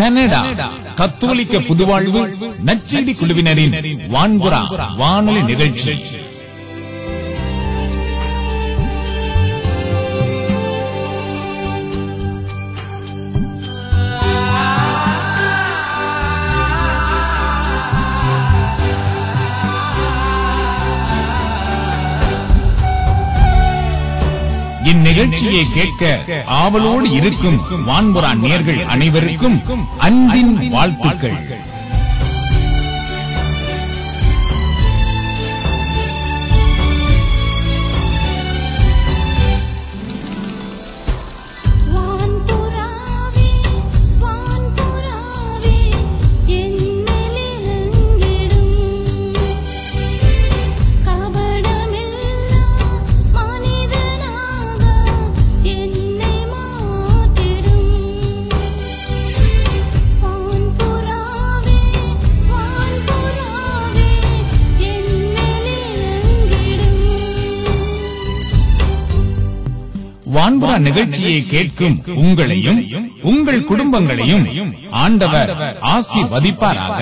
Canada கத்தோலிக்க புதுவாழ்வு நச்செடி குழுவினரின் வான்புறா வானொலி நிகழ்ச்சி இந்நிகழ்ச்சியை கேட்க ஆவலோடு இருக்கும் வான்புறா நேர்கள் அனைவருக்கும் அன்பின் வாழ்த்துக்கள் வான்புறாவே வான்புறாவே என்னிலிருங்கிடும் கபடமில்லா மனிதனாக என்னை மாற்றிடும் வான்புறாவே வான்புறாவே என்னிலிருங்கிடும் வான்புறா நிகழ்ச்சியை கேட்கும் உங்களையும் உங்கள் குடும்பங்களையும் ஆண்டவர் ஆசீர்வதிப்பாராக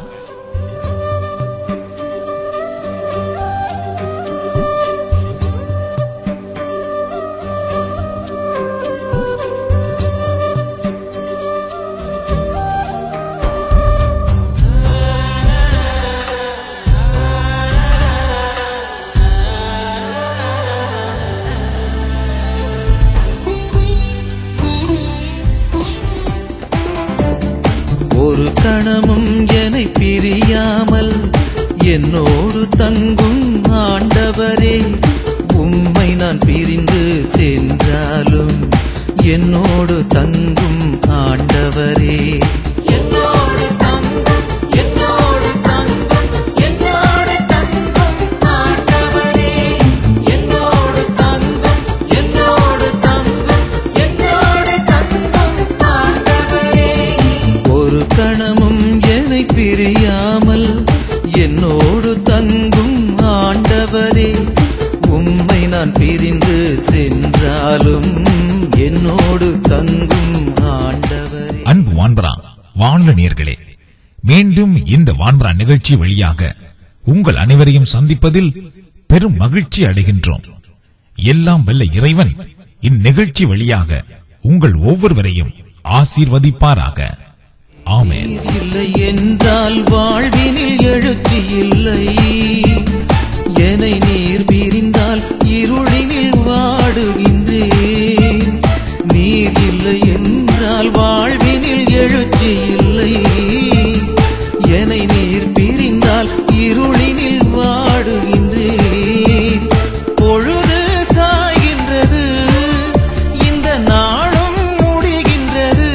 ஒரு கணமும் என்னை பிரியாமல் என்னோடு தங்கும் ஆண்டவரே உம்மை நான் பிரிந்து சென்றாலும் என்னோடு தங்கும் ஆண்டவரே என்னோடு தங்கும் என்னோடு தங்கும் என்னோடு தங்கும் ஆண்டவரே என்னோடு தங்கும் என்னோடு தங்கும் என்னோடு தங்கும் ஆண்டவரே ஒரு கணமும் என்னை பிரியாமல் என்னோடு தங்கும் ஆண்டவரே உம்மை நான் பிரிந்து சென்றாலும் என்னோடு தங்கும் ஆண்டவரே அன்பு வான்பரா வானொலி நேர்களே மீண்டும் இந்த வான்பரா நிகழ்ச்சி வழியாக உங்கள் அனைவரையும் சந்திப்பதில் பெரும் மகிழ்ச்சி அடைகின்றோம் எல்லாம் வல்ல இறைவன் இந்நிகழ்ச்சி வழியாக உங்கள் ஒவ்வொருவரையும் ஆசீர்வதிப்பாராக ஆமென் நீர் இல்லை என்றால் வாழ்வினில் எழுச்சி இல்லை என்னை நீர் பிரிந்தால் இருளினில் வாடுகின்றேன் நீர் இல்லை என்றால் வாழ்வினில் எழுச்சி இல்லை என்னை நீர் பிரிந்தால் இருளினில் வாடுகின்றேன் பொழுது சாய்கின்றது இந்த நாளும் முடிகின்றது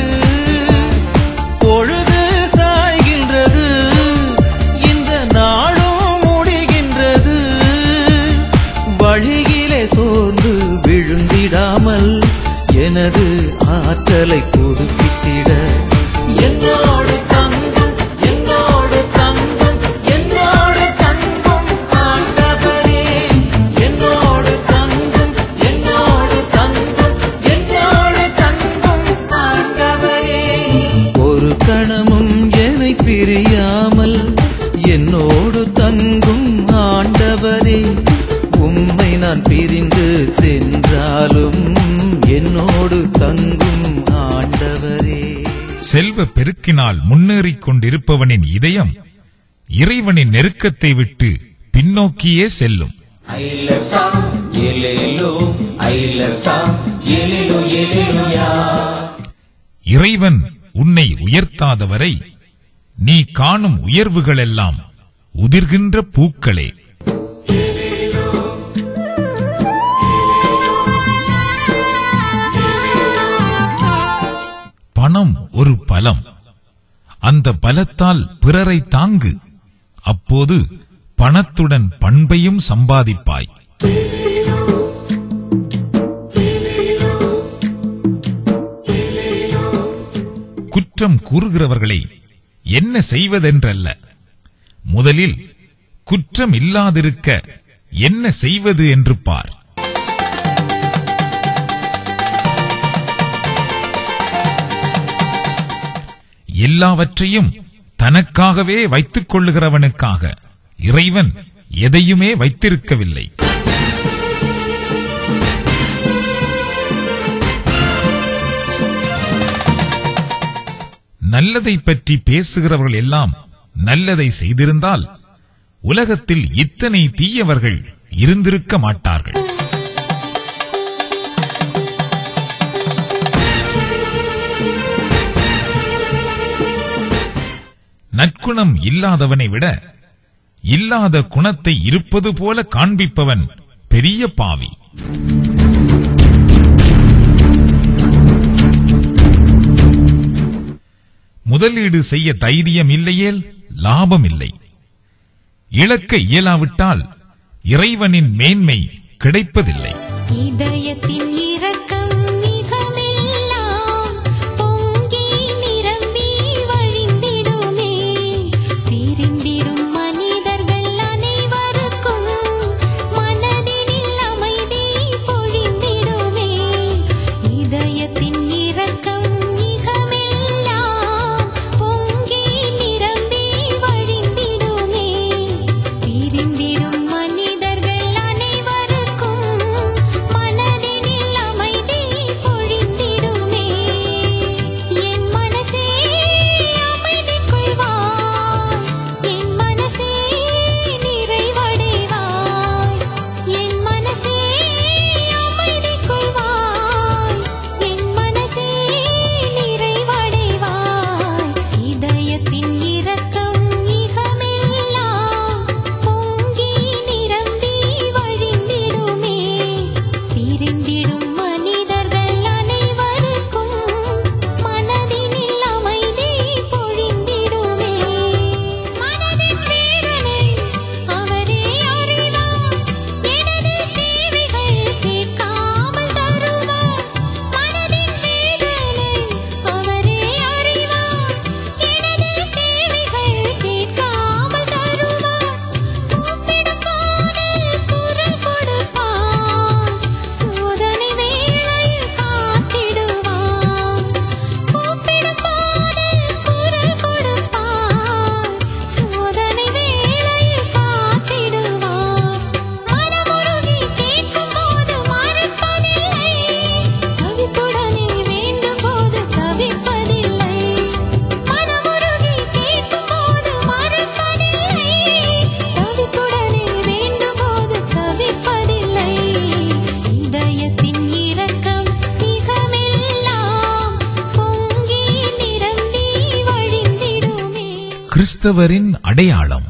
பொழுது சாய்கின்றது இந்த நாளும் முடிகின்றது வழியிலே சோர்ந்து விழுந்திடாமல் எனது ஆற்றலை புதுப்பித்திட என்னோடு தங்கும் என்னோடு தங்கும் என்னோடு தங்கும் ஆண்டவரே என்னோடு தங்கும் என்னோடு தங்கும் என்னோடு தங்கும் ஆண்டவரே ஒரு கணமும் என்னை பிரியாமல் என்னோடு தங்கும் ஆண்டவரே உம்மை நான் பிரிந்து சென்றாலும் என்னோடு தங்கும் ஆண்டவரே செல்வ பெருக்கினால் முன்னேறிக் கொண்டிருப்பவனின் இதயம் இறைவனின் நெருக்கத்தை விட்டு பின்னோக்கியே செல்லும் ஐலசா எலேலோ ஐலசா எலேலோ எலேலுயா இறைவன் உன்னை உயர்த்தாதவரை நீ காணும் உயர்வுகளெல்லாம் உதிர்கின்ற பூக்களே பணம் ஒரு பலம் அந்த பலத்தால் பிறரை தாங்கு அப்போது பணத்துடன் பண்பையும் சம்பாதிப்பாய் குற்றம் கூறுகிறவர்களை என்ன செய்வதென்றல்ல முதலில் குற்றம் இல்லாதிருக்க என்ன செய்வது என்று பார் எல்லாவற்றையும் தனக்காகவே வைத்துக் கொள்ளுகிறவனுக்காக இறைவன் எதையுமே வைத்திருக்கவில்லை நல்லதை பற்றி பேசுகிறவர்கள் எல்லாம் நல்லதை செய்திருந்தால் உலகத்தில் இத்தனை தீயவர்கள் இருந்திருக்க மாட்டார்கள் நற்குணம் இல்லாதவனை விட இல்லாத குணத்தை இருப்பது போல காண்பிப்பவன் பெரிய பாவி முதலீடு செய்ய தைரியம் இல்லையேல் லாபம் இல்லை இழக்க இயலாவிட்டால் இறைவனின் மேன்மை கிடைப்பதில்லை இதயத்தின் இரக்கம் மிகமெல்லாம் பொங்கி நிரம்பி வழிந்திடுமே பிரிந்திடும் மனிதர்கள் அனைவருக்கும் மனதினில் அமைதி பொழிந்திடுமே இதயத்தின் இரக்கம் மிகமெல்லாம் பொங்கி நிரம்பி வழிந்திடுமே பிரிந்திடும் மனிதர்கள் அனைவருக்கும் மனதினில் அமைதி பொழிந்திடுமே என் மனசே அமைதி கொள்வாய் என் மனசே நிறைவடைவாய் என் மனசே அமைதி கொள்வாய் என் மனசே நிறைவடைவாய் இதயத்தின் இரக்கம் மிகமெல்லாம் பொங்கி நிரம்பி வழிந்திடுமே பிரிந்திடும் மனிதர்கள் அனைவருக்கும் மனதினில் அமைதி பொழிந்திடுமே மனதின் வேதனை அவரே அறிவார் எனது தேவைகள் கேட்காமல் தருவார் மனதின் வேதனை அவரே அறிவார் எனது தேவைகள் கேட்காமல் தருவார் கூப்பிடும் போது குரல் கொடுப்பார் சோதனை வேளையில் காத்திடுவார் கூப்பிடும் போது குரல் கொடுப்பார் சோதனை வேளையில் காத்திடுவார் மனமுருகி கேட்கும் போது மறுப்பதில்லை தவிப்புடனே வேண்டும் போது தவிப்பதில்லை மனமுருகி கேட்கும் போது மறுப்பதில்லை தவிப்புடனே வேண்டும் போது தவிப்பதில்லை இதயத்தின் இரக்கம் மிகமெல்லாம் பொங்கி நிரம்பி வழிந்திடுமே கிறிஸ்தவரின் அடையாளம்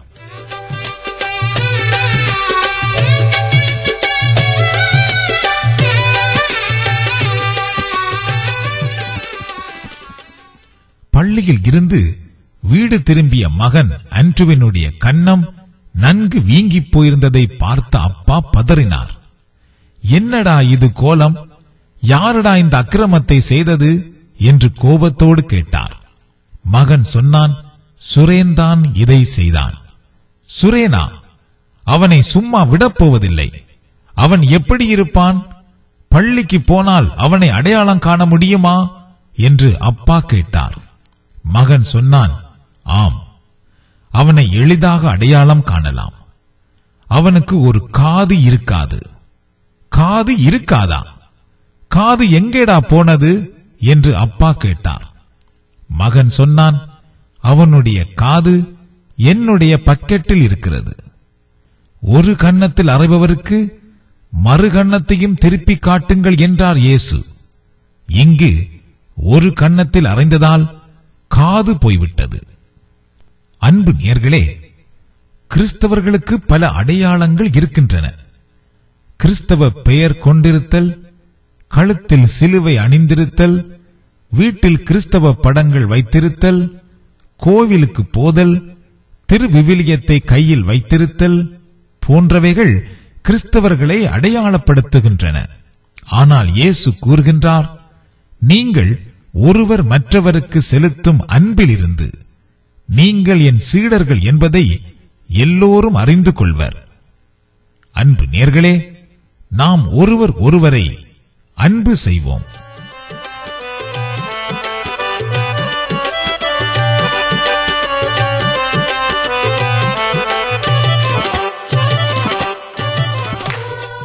பள்ளியில் இருந்து வீடு திரும்பிய மகன் அன்றுவினுடைய கன்னம் நன்கு வீங்கிப் போயிருந்ததை பார்த்த அப்பா பதறினார் என்னடா இது கோலம் யாரடா இந்த அக்கிரமத்தை செய்தது என்று கோபத்தோடு கேட்டார் மகன் சொன்னான் சுரேன்தான் இதை செய்தான் சுரேனா அவனை சும்மா விடப்போவதில்லை அவன் எப்படி இருப்பான் பள்ளிக்கு போனால் அவனை அடையாளம் காண முடியுமா என்று அப்பா கேட்டார் மகன் சொன்னான் ஆம் அவனை எளிதாக அடையாளம் காணலாம் அவனுக்கு ஒரு காது இருக்காது காது இருக்காதா காது எங்கேடா போனது என்று அப்பா கேட்டார் மகன் சொன்னான் அவனுடைய காது என்னுடைய பக்கெட்டில் இருக்கிறது ஒரு கன்னத்தில் அறைபவருக்கு மறு கன்னத்தையும் திருப்பி காட்டுங்கள் என்றார் இயேசு இங்கு ஒரு கன்னத்தில் அறைந்ததால் காது போய்விட்டது அன்பு நேர்களே கிறிஸ்தவர்களுக்கு பல அடையாளங்கள் இருக்கின்றன கிறிஸ்தவ பெயர் கொண்டிருத்தல் கழுத்தில் சிலுவை அணிந்திருத்தல் வீட்டில் கிறிஸ்தவ படங்கள் வைத்திருத்தல் கோவிலுக்கு போதல் திருவிவிலியத்தை கையில் வைத்திருத்தல் போன்றவைகள் கிறிஸ்தவர்களை அடையாளப்படுத்துகின்றன ஆனால் இயேசு கூறுகின்றார் நீங்கள் ஒருவர் மற்றவருக்கு செலுத்தும் அன்பிலிருந்து நீங்கள் என் சீடர்கள் என்பதை எல்லோரும் அறிந்து கொள்வர் அன்பு நேர்களே நாம் ஒருவர் ஒருவரை அன்பு செய்வோம்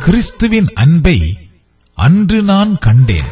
கிறிஸ்துவின் அன்பை அன்று நான் கண்டேன்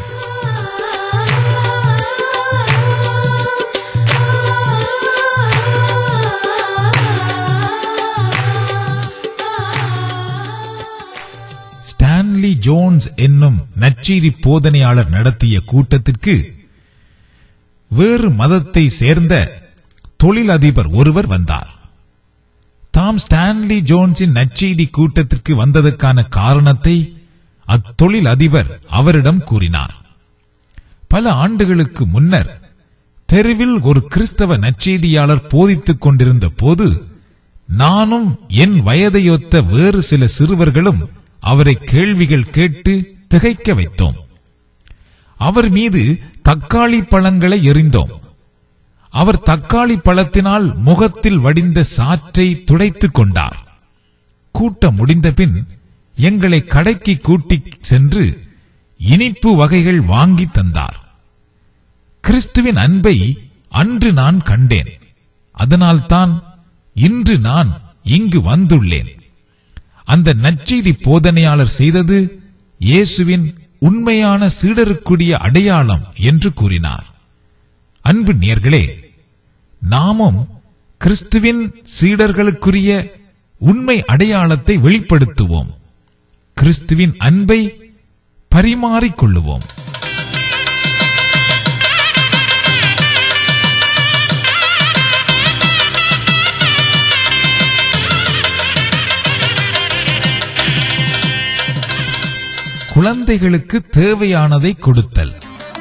ஸ்டான்லி ஜோன்ஸ் என்னும் நச்சீரி போதனையாளர் நடத்திய கூட்டத்திற்கு வேறு மதத்தை சேர்ந்த தொழிலதிபர் ஒருவர் வந்தார் தாம் ஸ்டான்லி ஜோன்ஸின் நச்செய்தி கூட்டத்திற்கு வந்ததற்கான காரணத்தை அத்தொழில் அதிபர் அவரிடம் கூறினார் பல ஆண்டுகளுக்கு முன்னர் தெருவில் ஒரு கிறிஸ்தவ நற்செய்தியாளர் போதித்துக் கொண்டிருந்த போது நானும் என் வயதையொத்த வேறு சில சிறுவர்களும் அவரை கேள்விகள் கேட்டு திகைக்க வைத்தோம் அவர் மீது தக்காளி பழங்களை எறிந்தோம் அவர் தக்காளி பழத்தினால் முகத்தில் வடிந்த சாற்றை துடைத்துக் கொண்டார் கூட்டம் முடிந்தபின் எங்களை கடைக்கு கூட்டிச் சென்று இனிப்பு வகைகள் வாங்கி தந்தார் கிறிஸ்துவின் அன்பை அன்று நான் கண்டேன் அதனால்தான் இன்று நான் இங்கு வந்துள்ளேன் அந்த நற்செய்தி போதனையாளர் செய்தது இயேசுவின் உண்மையான சீடருக்குரிய அடையாளம் என்று கூறினார் அன்பு நேர்களே நாமும் கிறிஸ்துவின் சீடர்களுக்குரிய உண்மை அடையாளத்தை வெளிப்படுத்துவோம் கிறிஸ்துவின் அன்பை பரிமாறிக் கொள்ளுவோம் குழந்தைகளுக்கு தேவையானதை கொடுத்தல்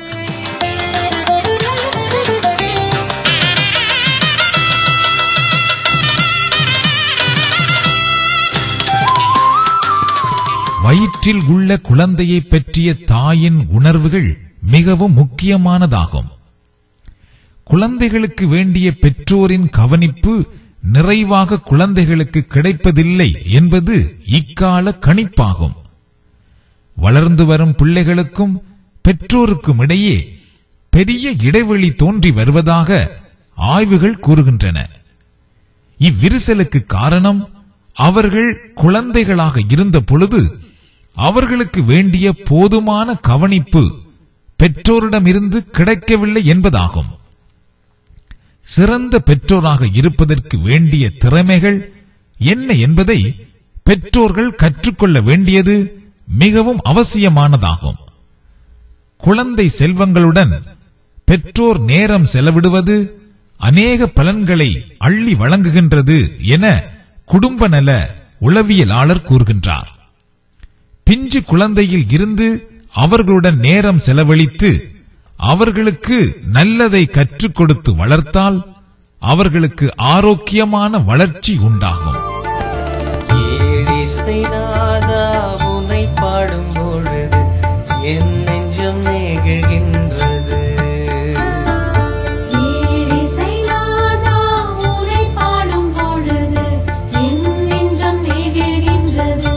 வயிற்றில் உள்ள குழந்தையை பற்றிய தாயின் உணர்வுகள் மிகவும் முக்கியமானதாகும் குழந்தைகளுக்கு வேண்டிய பெற்றோரின் கவனிப்பு நிறைவாக குழந்தைகளுக்கு கிடைப்பதில்லை என்பது இக்கால கணிப்பாகும் வளர்ந்து வரும் பிள்ளைகளுக்கும் பெற்றோருக்கும் இடையே பெரிய இடைவெளி தோன்றி வருவதாக ஆய்வுகள் கூறுகின்றன இவ்விரிசலுக்கு காரணம் அவர்கள் குழந்தைகளாக இருந்த பொழுது அவர்களுக்கு வேண்டிய போதுமான கவனிப்பு பெற்றோரிடமிருந்து கிடைக்கவில்லை என்பதாகும் சிறந்த பெற்றோராக இருப்பதற்கு வேண்டிய திறமைகள் என்ன என்பதை பெற்றோர்கள் கற்றுக்கொள்ள வேண்டியது மிகவும் அவசியமானதாகும் குழந்தை செல்வங்களுடன் பெற்றோர் நேரம் செலவிடுவது அநேக பலன்களை அள்ளி வழங்குகின்றது என குடும்ப நல உளவியலாளர் கூறுகின்றார் பிஞ்சு குழந்தையில் இருந்து அவர்களுடன் நேரம் செலவழித்து அவர்களுக்கு நல்லதை கற்றுக் கொடுத்து வளர்த்தால் அவர்களுக்கு ஆரோக்கியமான வளர்ச்சி உண்டாகும் ஏழிசை நாதா உனை பாடும் பொழுது என் நெஞ்சம் நெகிழ்கின்றது ஏழிசை நாதா உனை பாடும் பொழுது என் நெஞ்சம் நெகிழ்கின்றது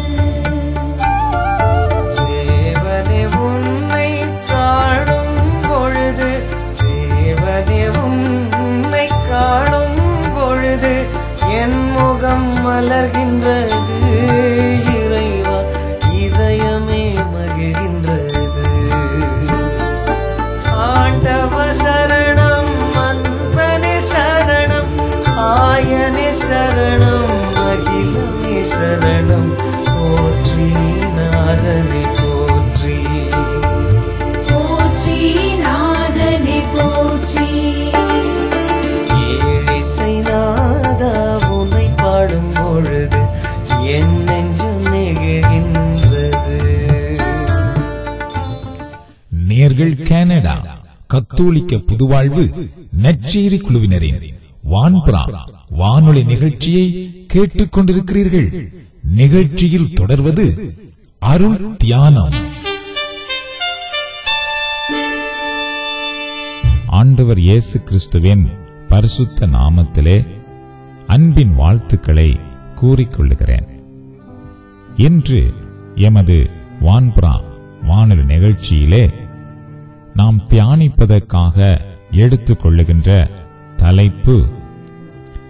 தேவனே உன்னை காணும் பொழுது தேவனே உன்னை காணும் பொழுது என் முகம் மலர்கின்றது இறைவா இதயமே மகிழ்கின்றது ஆண்டவ சரணம் அன்பனே சரணம் ஆயனே சரணம் அகிலமே சரணம் போற்றி நாதனே போற்றி போற்றி நாதனே போற்றி ஏழிசை நாதா உன்னை பாடும் பொழுது என் நெஞ்சம் நெகிழ்கின்றது நேர்கள் கனடா கத்தோலிக்க புதுவாழ்வு நற்செய்தி குழுவினரின் வான்புறா வானொலி நிகழ்ச்சியை கேட்டுக் கொண்டிருக்கிறீர்கள் நிகழ்ச்சியில் தொடர்வது அருள் தியானம் ஆண்டவர் இயேசு கிறிஸ்துவின் பரிசுத்த நாமத்திலே அன்பின் வாழ்த்துக்களை கூறிக்கொள்ளுகிறேன் இன்று எமது வான்புறா வானொலி நிகழ்ச்சியிலே நாம் தியானிப்பதற்காக எடுத்துக்கொள்ளுகின்ற தலைப்பு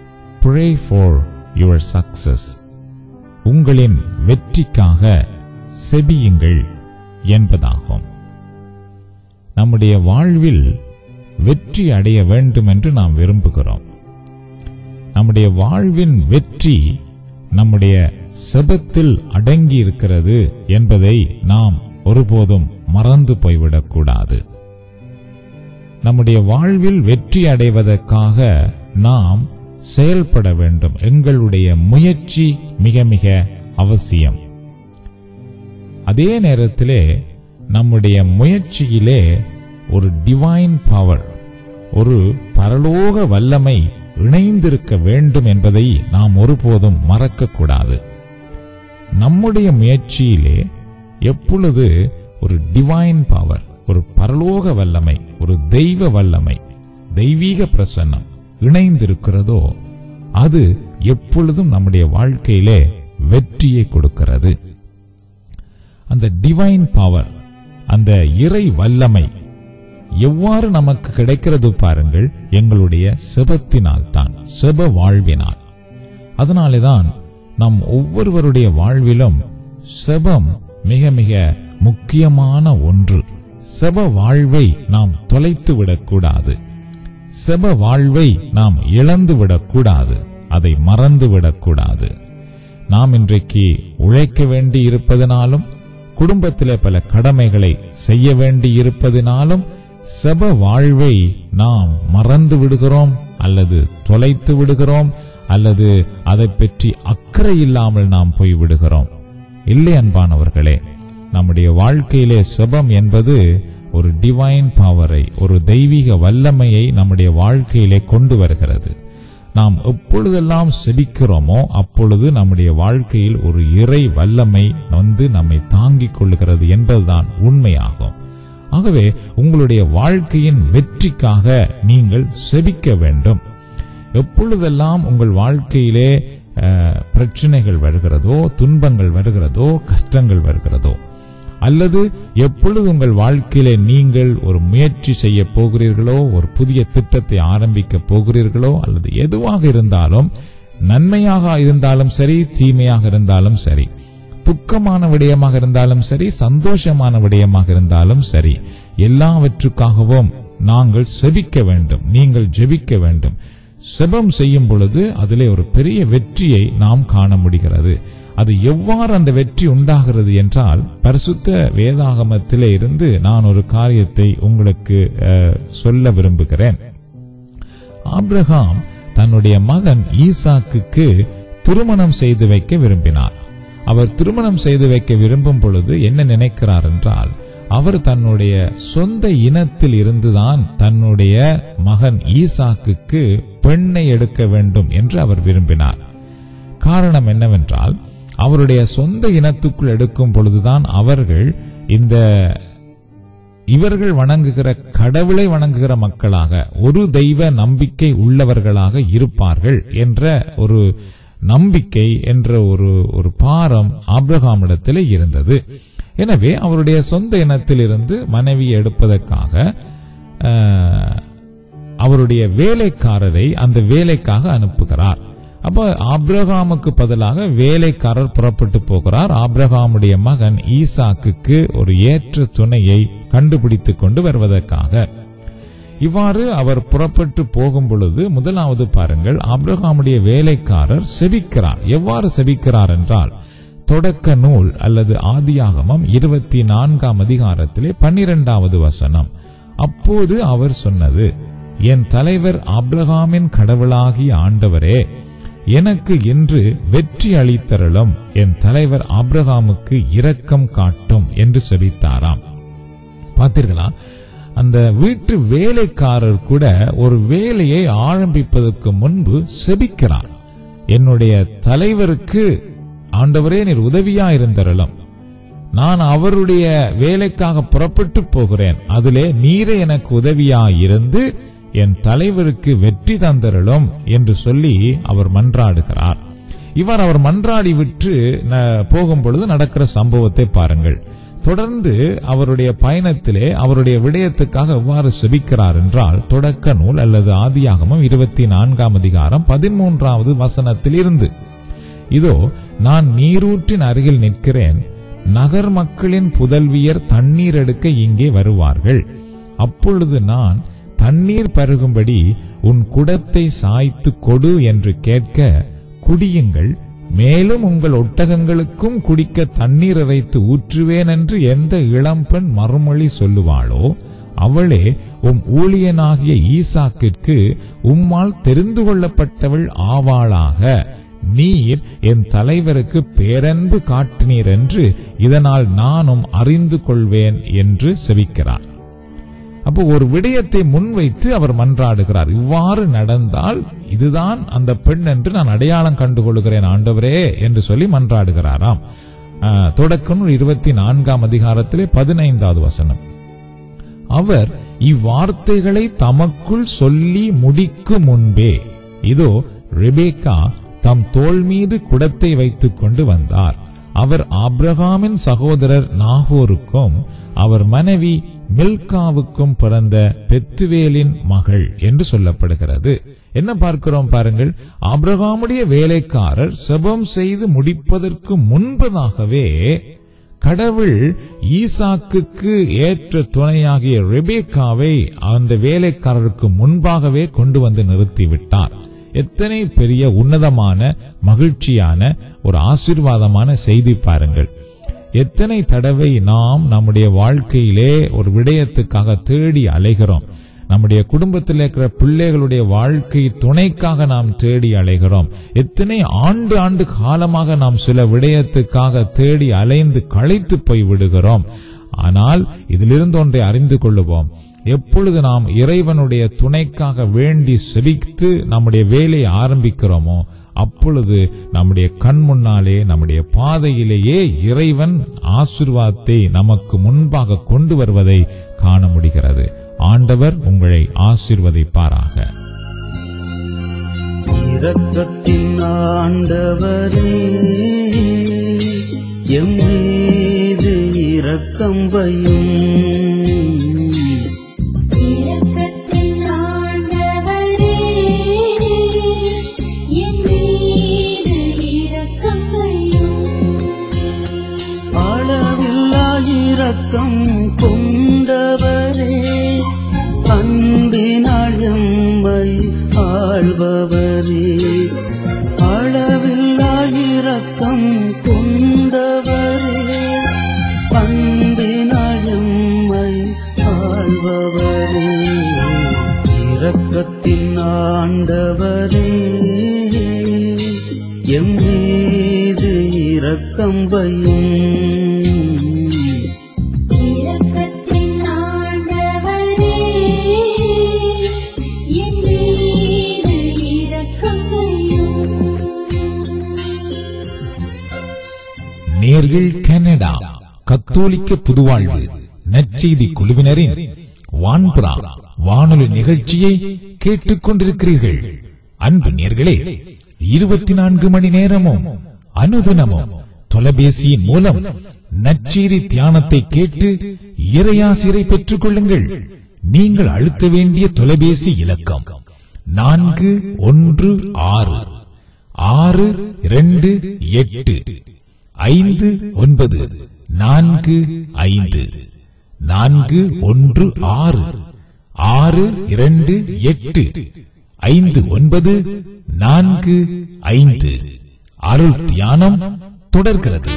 ப்ரே ஃபார் யுவர் சக்சஸ் உங்களின் வெற்றிக்காக செபியுங்கள் என்பதாகும் நம்முடைய வாழ்வில் வெற்றி அடைய வேண்டும் என்று நாம் விரும்புகிறோம் நம்முடைய வாழ்வின் வெற்றி நம்முடைய செபத்தில் அடங்கி இருக்கிறது என்பதை நாம் ஒருபோதும் மறந்து போய்விடக்கூடாது நம்முடைய வாழ்வில் வெற்றி அடைவதற்காக நாம் செயல்பட வேண்டும் எங்களுடைய முயற்சி மிக மிக அவசியம் அதே நேரத்திலே நம்முடைய முயற்சியிலே ஒரு டிவைன் பவர் ஒரு பரலோக வல்லமை இணைந்திருக்க வேண்டும் என்பதை நாம் ஒருபோதும் மறக்கக்கூடாது நம்முடைய முயற்சியிலே எப்பொழுது ஒரு டிவைன் பவர் ஒரு பரலோக வல்லமை ஒரு தெய்வ வல்லமை தெய்வீக பிரசன்னம் இணைந்திருக்கிறதோ அது எப்பொழுதும் நம்முடைய வாழ்க்கையிலே வெற்றியை கொடுக்கிறது அந்த டிவைன் பவர் அந்த இறை வல்லமை எவ்வாறு நமக்கு கிடைக்கிறது பாருங்கள் எங்களுடைய செபத்தினால் தான் செப வாழ்வினால் அதனாலேதான் நம் ஒவ்வொருவருடைய வாழ்விலும் செபம் மிக மிக முக்கியமான ஒன்று செப வாழ்வை நாம் தொலைத்து விடக்கூடாது செப வாழ்வை நாம் இழந்து விடக்கூடாது அதை மறந்து விடக்கூடாது நாம் இன்றைக்கு உழைக்க வேண்டி இருப்பதனாலும் குடும்பத்திலே பல கடமைகளை செய்ய வேண்டி இருப்பதினாலும் செப வாழ்வை நாம் மறந்து விடுகிறோம் அல்லது தொலைத்து விடுகிறோம் அல்லது அதை பற்றி அக்கறை இல்லாமல் நாம் போய் விடுகிறோம் இல்லை அன்பானவர்களே நம்முடைய வாழ்க்கையிலே செபம் என்பது ஒரு டிவைன் பவரை ஒரு தெய்வீக வல்லமையை நம்முடைய வாழ்க்கையிலே கொண்டு வருகிறது நாம் எப்பொழுதெல்லாம் செபிக்கிறோமோ அப்பொழுது நம்முடைய வாழ்க்கையில் ஒரு இறை வல்லமை வந்து நம்மை தாங்கிக் கொள்கிறது என்பதுதான் உண்மையாகும் ஆகவே உங்களுடைய வாழ்க்கையின் வெற்றிக்காக நீங்கள் செபிக்க வேண்டும் எப்பொழுதெல்லாம் உங்கள் வாழ்க்கையிலே அஹ், பிரச்சனைகள் வருகிறதோ துன்பங்கள் வருகிறதோ கஷ்டங்கள் வருகிறதோ அல்லது எப்பொழுது உங்கள் வாழ்க்கையிலே நீங்கள் ஒரு முயற்சி செய்ய போகிறீர்களோ ஒரு புதிய திட்டத்தை ஆரம்பிக்க போகிறீர்களோ அல்லது எதுவாக இருந்தாலும் நன்மையாக இருந்தாலும் சரி தீமையாக இருந்தாலும் சரி துக்கமான விடயமாக இருந்தாலும் சரி சந்தோஷமான விடயமாக இருந்தாலும் சரி எல்லாவற்றுக்காகவும் நாங்கள் செபிக்க வேண்டும் நீங்கள் ஜெபிக்க வேண்டும் செபம் செய்யும் பொழுது அதிலே ஒரு பெரிய வெற்றியை நாம் காண முடிகிறது அது எவ்வாறு அந்த வெற்றி உண்டாகிறது என்றால் பரிசுத்த வேதாகமத்திலே இருந்து நான் ஒரு காரியத்தை உங்களுக்கு அஹ், சொல்ல விரும்புகிறேன் ஆபிரகாம் தன்னுடைய மகன் ஈசாக்குக்கு திருமணம் செய்து வைக்க விரும்பினார் அவர் திருமணம் செய்து வைக்க விரும்பும் பொழுது என்ன நினைக்கிறார் என்றால் அவர் தன்னுடைய சொந்த இனத்தில் இருந்துதான் தன்னுடைய மகன் ஈசாக்குக்கு பெண்ணை எடுக்க வேண்டும் என்று அவர் விரும்பினார் காரணம் என்னவென்றால் அவருடைய சொந்த இனத்துக்குள் எடுக்கும் பொழுதுதான் அவர்கள் இந்த இவர்கள் வணங்குகிற கடவுளை வணங்குகிற மக்களாக ஒரு தெய்வ நம்பிக்கை உள்ளவர்களாக இருப்பார்கள் என்ற ஒரு நம்பிக்கை என்ற ஒரு ஒரு பாரம் ஆபிரகாமிடத்தில் இருந்தது எனவே அவருடைய சொந்த இனத்திலிருந்து மனைவி எடுப்பதற்காக அஹ், அவருடைய வேலைக்காரரை அந்த வேலைக்காக அனுப்புகிறார் அப்ப ஆபிரகாமுக்கு பதிலாக வேலைக்காரர் புறப்பட்டு போகிறார் ஆபிரகாமுடைய மகன் ஈசாக்குக்கு ஒரு ஏற்ற துணையை கண்டுபிடித்துக் கொண்டு வருவதற்காக இவ்வாறு அவர் புறப்பட்டு போகும் பொழுது முதலாவது பாருங்கள் ஆபிரகாமுடைய வேலைக்காரர் செபிக்கிறார் எவ்வாறு செபிக்கிறார் என்றால் தொடக்க நூல் அல்லது ஆதியாகமம் இருபத்தி நான்காம் அதிகாரத்திலே பன்னிரெண்டாவது வசனம் அப்போது அவர் சொன்னது என் தலைவர் ஆபிரகாமின் கடவுளாகிய ஆண்டவரே எனக்கு இன்று வெற்றி அளித்தருளும் என் தலைவர் ஆபிரகாமுக்கு இரக்கம் காட்டும் என்று செபித்தாராம் பார்த்தீர்களா அந்த வீட்டு வேலைக்காரர் கூட ஒரு வேலையை ஆரம்பிப்பதற்கு முன்பு செபிக்கிறார் என்னுடைய தலைவருக்கு ஆண்டவரே நீர் உதவியா இருந்தருளும் நான் அவருடைய வேலைக்காக புறப்பட்டு போகிறேன் அதிலே நீரே எனக்கு உதவியா இருந்து என் தலைவருக்கு வெற்றி தந்தருளும் என்று சொல்லி அவர் மன்றாடுகிறார் இவர் அவர் மன்றாடி விட்டு ந- போகும் பொழுது நடக்கிற சம்பவத்தை பாருங்கள் தொடர்ந்து அவருடைய பயணத்திலே அவருடைய விடயத்துக்காக எவ்வாறு செபிக்கிறார் என்றால் தொடக்க நூல் அல்லது ஆதியாகமம் இருபத்தி நான்காம் அதிகாரம் பதிமூன்றாவது வசனத்தில் இருந்து இதோ நான் நீரூற்றின் அருகில் நிற்கிறேன் நகர் மக்களின் புதல்வியர் தண்ணீர் எடுக்க இங்கே வருவார்கள் அப்பொழுது நான் தண்ணீர் பருகும்படி உன் குடத்தை சாய்த்து கொடு என்று கேட்க குடியுங்கள் மேலும் உங்கள் ஒட்டகங்களுக்கும் குடிக்க தண்ணீர் இறைத்து ஊற்றுவேன் என்று எந்த இளம்பெண் மறுமொழி சொல்லுவாளோ அவளே உம் ஊழியனாகிய ஈசாக்கிற்கு உம்மால் தெரிந்து கொள்ளப்பட்டவள் ஆவாளாக நீர் என் தலைவருக்கு பேரன்பு காட்டினீர் என்று இதனால் நானும் அறிந்து கொள்வேன் என்று செவிக்கிறார் அப்போ ஒரு விடயத்தை முன்வைத்து அவர் மன்றாடுகிறார் இவ்வாறு நடந்தால் இதுதான் அந்த பெண் என்று நான் அடையாளம் கண்டுகொள்கிறேன் ஆண்டவரே என்று சொல்லி மன்றாடுகிறாராம் ஆஹ், தொடக்க நூல் இருபத்தி நான்காம் அதிகாரத்திலே பதினைந்தாவது வசனம் அவர் இவ்வார்த்தைகளை தமக்குள் சொல்லி முடிக்கும் முன்பே இதோ ரெபேக்கா தம் தோள் மீது குடத்தை வைத்துக் கொண்டு வந்தார் அவர் ஆபிரகாமின் சகோதரர் நாகோருக்கும் அவர் மனைவி மில்காவுக்கும் பிறந்த பெத்துவேலின் மகள் என்று சொல்லப்படுகிறது என்ன பார்க்கிறோம் பாருங்கள் ஆபிரகாமுடைய வேலைக்காரர் செபம் செய்து முடிப்பதற்கு முன்பதாகவே கடவுள் ஈசாக்குக்கு ஏற்ற துணையாகிய ரெபேக்காவை அந்த வேலைக்காரருக்கு முன்பாகவே கொண்டு வந்து நிறுத்திவிட்டார் எத்தனை பெரிய உன்னதமான மகிழ்ச்சியான ஒரு ஆசீர்வாதமான செய்தி பாருங்கள் எத்தனை தடவை நாம் நம்முடைய வாழ்க்கையிலே ஒரு விடயத்துக்காக தேடி அலைகிறோம் நம்முடைய குடும்பத்தில் இருக்கிற பிள்ளைகளுடைய வாழ்க்கை துணைக்காக நாம் தேடி அலைகிறோம் எத்தனை ஆண்டு ஆண்டு காலமாக நாம் சில விடயத்துக்காக தேடி அலைந்து களைத்து போய் விடுகிறோம் ஆனால் இதிலிருந்து ஒன்றை அறிந்து கொள்ளுவோம் எப்பொழுது நாம் இறைவனுடைய துணைக்காக வேண்டி செபித்து நம்முடைய வேலையை ஆரம்பிக்கிறோமோ அப்பொழுது நம்முடைய கண் முன்னாலே நம்முடைய பாதையிலேயே இறைவன் ஆசிர்வாதத்தை நமக்கு முன்பாக கொண்டு வருவதை காண முடிகிறது ஆண்டவர் உங்களை ஆசிர்வதிப்பாராக இரக்கத்தின் ஆண்டவரே எம் மீது இரக்கம் வையும் இரக்கத்தின் ஆண்டவரே என் மீது இரக்கம் வையும் அளவில்லா இரக்கம் கொண்டவரே அன்பினால் எம்மை ஆள்பவரே அளவில்லா இரக்கம் கொண்டவரே அன்பினால் எம்மை ஆள்பவரே இரக்கத்தின் ஆண்டவரே எம் மீது இரக்கம் வையும் இரக்கத்தின் ஆண்டவரே என் மீது இரக்கம் வையும் நேர்கள் கனடா கத்தோலிக்க புதுவாழ்வு நற்செய்தி குழுவினரின் வான்புறா வானொலி நிகழ்ச்சியை கேட்டுக் கொண்டிருக்கிறீர்கள் அன்பு நேர்களே இருபத்தி நான்கு மணி நேரமும் அனுதினமும் தொலைபேசியின் மூலம் நற்செய்தி தியானத்தை கேட்டு இறையாசிரை பெற்றுக் கொள்ளுங்கள் நீங்கள் அழுத்த வேண்டிய தொலைபேசி இலக்கம் நான்கு ஒன்று ஆறு ஆறு இரண்டு எட்டு ஐந்து ஒன்பது நான்கு ஐந்து நான்கு ஒன்று ஆறு ஆறு இரண்டு எட்டு ஐந்து ஒன்பது நான்கு ஐந்து அருள் தியானம் தொடர்கிறது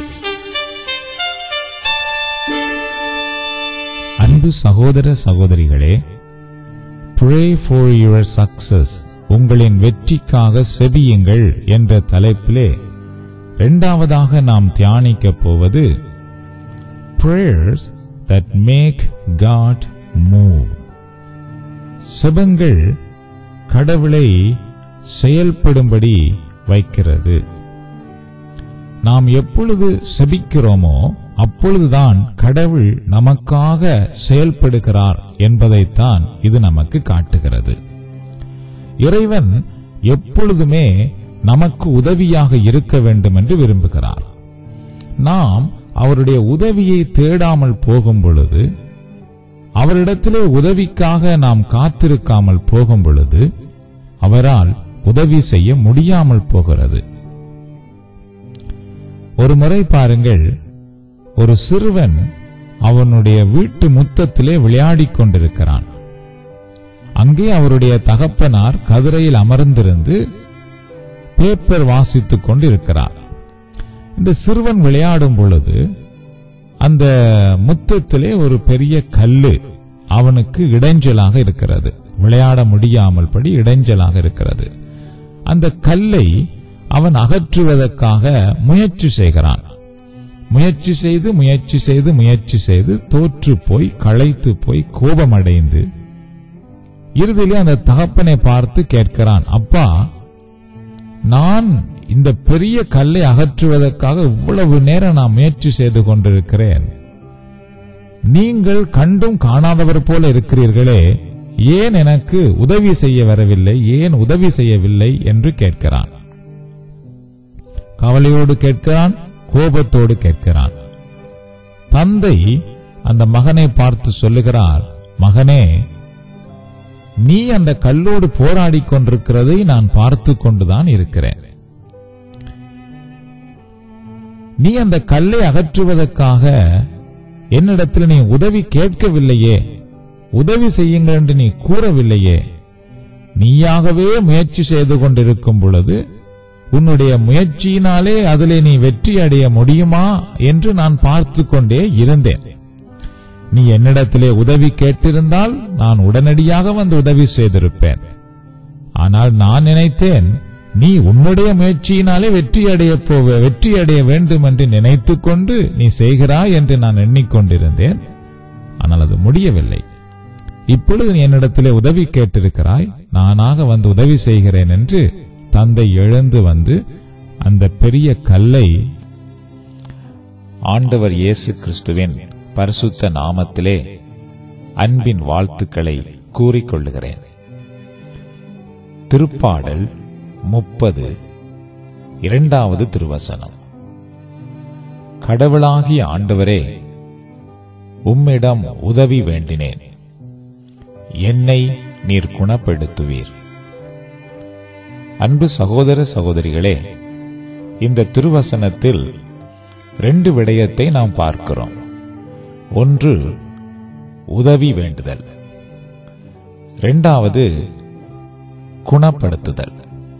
அன்பு சகோதர சகோதரிகளே ப்ரே ஃபார் யுவர் சக்சஸ் உங்களின் வெற்றிக்காக செபியுங்கள் என்ற தலைப்பிலே இரண்டாவதாக நாம் தியானிக்கப் போவது prayers that make God move செபங்கள் கடவுளை செயல்படும்படி வைக்கிறது நாம் எப்பொழுது செபிக்கிறோமோ அப்பொழுதுதான் கடவுள் நமக்காக செயல்படுகிறார் என்பதைத்தான் இது நமக்கு காட்டுகிறது இறைவன் எப்பொழுதுமே நமக்கு உதவியாக இருக்க வேண்டும் என்று விரும்புகிறார் நாம் அவருடைய உதவியை தேடாமல் போகும் பொழுது அவரிடத்திலே உதவிக்காக நாம் காத்திருக்காமல் போகும் பொழுது அவரால் உதவி செய்ய முடியாமல் போகிறது ஒரு முறை பாருங்கள் ஒரு சிறுவன் அவனுடைய வீட்டு முத்தத்திலே விளையாடிக் கொண்டிருக்கிறான் அங்கே அவருடைய தகப்பனார் கதிரையில் அமர்ந்திருந்து பேப்பர் வாசித்துக் கொண்டிருக்கிறார் இந்த சிறுவன் விளையாடும் பொழுது அந்த முத்தத்திலே ஒரு பெரிய கல்லு அவனுக்கு இடைஞ்சலாக இருக்கிறது விளையாட முடியாமல் படி இடைஞ்சலாக இருக்கிறது அந்த கல்லை அவன் அகற்றுவதற்காக முயற்சி செய்கிறான் முயற்சி செய்து முயற்சி செய்து முயற்சி செய்து தோற்று போய் களைத்து போய் கோபமடைந்து இறுதியிலே அந்த தகப்பனை பார்த்து கேட்கிறான் அப்பா நான் இந்த பெரிய கல்லை அகற்றுவதற்காக இவ்வளவு நேரம் நான் முயற்சி செய்து கொண்டிருக்கிறேன் நீங்கள் கண்டும் காணாதவர் போல இருக்கிறீர்களே ஏன் எனக்கு உதவி செய்ய வரவில்லை ஏன் உதவி செய்யவில்லை என்று கேட்கிறான் கவலையோடு கேட்கிறான் கோபத்தோடு கேட்கிறான் தந்தை அந்த மகனை பார்த்து சொல்லுகிறார் மகனே நீ அந்த கல்லோடு போராடிக் கொண்டிருக்கிறதை நான் பார்த்து கொண்டுதான் இருக்கிறேன் நீ அந்த கல்லை அகற்றுவதற்காக என்னிடத்தில் நீ உதவி கேட்கவில்லையே உதவி செய்யுங்கள் என்று நீ கூறவில்லையே நீயாகவே முயற்சி செய்து கொண்டிருக்கும் பொழுது உன்னுடைய முயற்சியினாலே அதிலே நீ வெற்றி அடைய முடியுமா என்று நான் பார்த்து கொண்டே இருந்தேன் நீ என்னிடத்திலே உதவி கேட்டிருந்தால் நான் உடனடியாக வந்து உதவி செய்திருப்பேன் ஆனால் நான் நினைத்தேன் நீ உன்னுடைய முயற்சியினாலே வெற்றி அடைய போவ வெற்றி அடைய வேண்டும் என்று நினைத்துக் கொண்டு நீ செய்கிறாய் என்று நான் எண்ணிக்கொண்டிருந்தேன் ஆனால் அது முடியவில்லை இப்பொழுது நீ என்னிடத்திலே உதவி கேட்டிருக்கிறாய் நானாக வந்து உதவி செய்கிறேன் என்று தந்தை எழுந்து வந்து அந்த பெரிய கல்லை ஆண்டவர் இயேசு கிறிஸ்துவின் பரிசுத்த நாமத்திலே அன்பின் வாழ்த்துக்களை கூறிக்கொள்ளுகிறேன் திருப்பாடல் முப்பது இரண்டாவது திருவசனம் கடவுளாகிய ஆண்டவரே உம்மிடம் உதவி வேண்டினேன் என்னை நீர் குணப்படுத்துவீர் அன்பு சகோதர சகோதரிகளே இந்த திருவசனத்தில் ரெண்டு விடயத்தை நாம் பார்க்கிறோம் ஒன்று உதவி வேண்டுதல் இரண்டாவது குணப்படுத்துதல்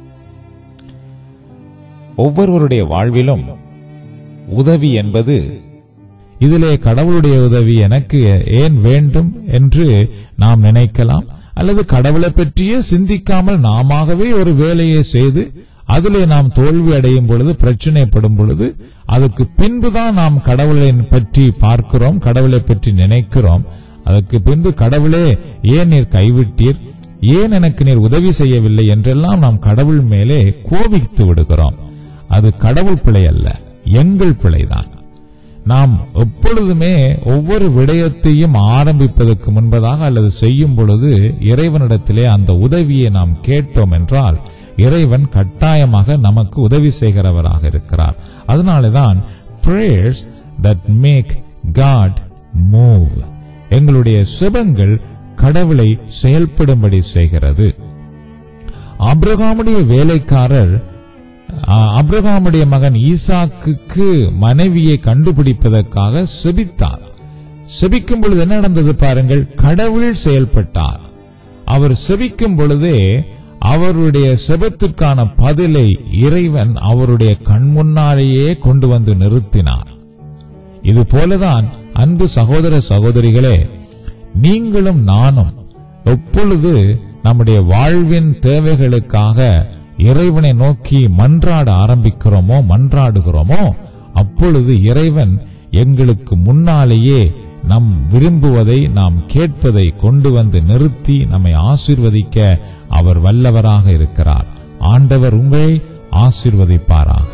ஒவ்வொருவருடைய வாழ்விலும் உதவி என்பது இதிலே கடவுளுடைய உதவி எனக்கு ஏன் வேண்டும் என்று நாம் நினைக்கலாம் அல்லது கடவுளை பற்றியே சிந்திக்காமல் நாமாகவே ஒரு வேலையை செய்து அதிலே நாம் தோல்வி அடையும் பொழுது பிரச்சனைப்படும் பொழுது அதுக்கு பின்புதான் நாம் கடவுளை பற்றி பார்க்கிறோம் கடவுளை பற்றி நினைக்கிறோம் அதற்கு பின்பு கடவுளே ஏன் நீர் கைவிட்டீர் ஏன் எனக்கு நீர் உதவி செய்யவில்லை என்றெல்லாம் நாம் கடவுள் மேலே கோபித்து விடுகிறோம் அது கடவுள் பிழை அல்ல எங்கள் பிழைதான் நாம் எப்பொழுதுமே ஒவ்வொரு விடயத்தையும் ஆரம்பிப்பதற்கு முன்பதாக அல்லது செய்யும் பொழுது இறைவனிடத்திலே அந்த உதவியை நாம் கேட்டோம் என்றால் இறைவன் கட்டாயமாக நமக்கு உதவி செய்கிறவராக இருக்கிறார் அதனாலதான் prayers that make God move எங்களுடைய சுபங்கள் கடவுளை செயல்படும்படி செய்கிறது ஆபிரகாமுடைய வேலைக்காரர் ஆ- ஆபிரகாமுடைய மகன் ஈசாக்குக்கு மனைவியை கண்டுபிடிப்பதற்காக செபித்தார் செபிக்கும் பொழுது என்ன நடந்தது பாருங்கள் கடவுள் செயல்பட்டார் அவர் செபிக்கும் பொழுதே அவருடைய செபத்திற்கான பதிலை இறைவன் அவருடைய கண் முன்னாலேயே கொண்டு வந்து நிறுத்தினார் இது போலதான் அன்பு சகோதர சகோதரிகளே நீங்களும் நானும் எப்பொழுது நம்முடைய வாழ்வின் தேவைகளுக்காக இறைவனை நோக்கி மன்றாட ஆரம்பிக்கிறோமோ மன்றாடுகிறோமோ அப்பொழுது இறைவன் எங்களுக்கு முன்னாலேயே நம் விரும்புவதை நாம் கேட்பதை கொண்டு வந்து நிறுத்தி நம்மை ஆசீர்வதிக்க அவர் வல்லவராக இருக்கிறார் ஆண்டவர் உங்களை ஆசீர்வதிப்பாராக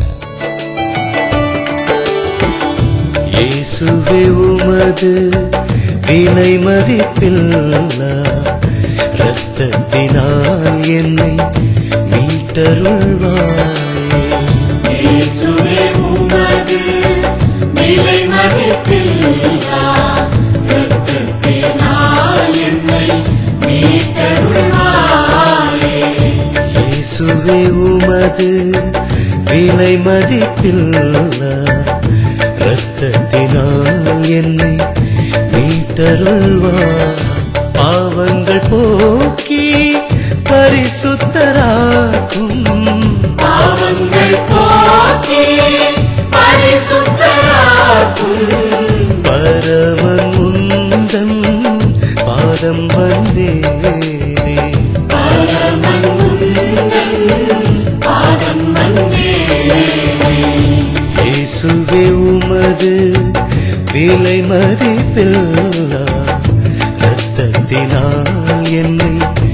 இயேசுவே உமது விலை மதிப்பில்லா ரத்தத்தினால் என்னை மீட்டருள்வாயே இயேசுவே உமது விலை மதிப்பில்லா இரத்தத்தினால் என்னை மீட்டருள்வாயே இயேசுவே உமது விலை மதிப்பில்லா ரத்தத்தினால் உமது விலை மதிப்பில்லா ரத்தத்தினால் என்னை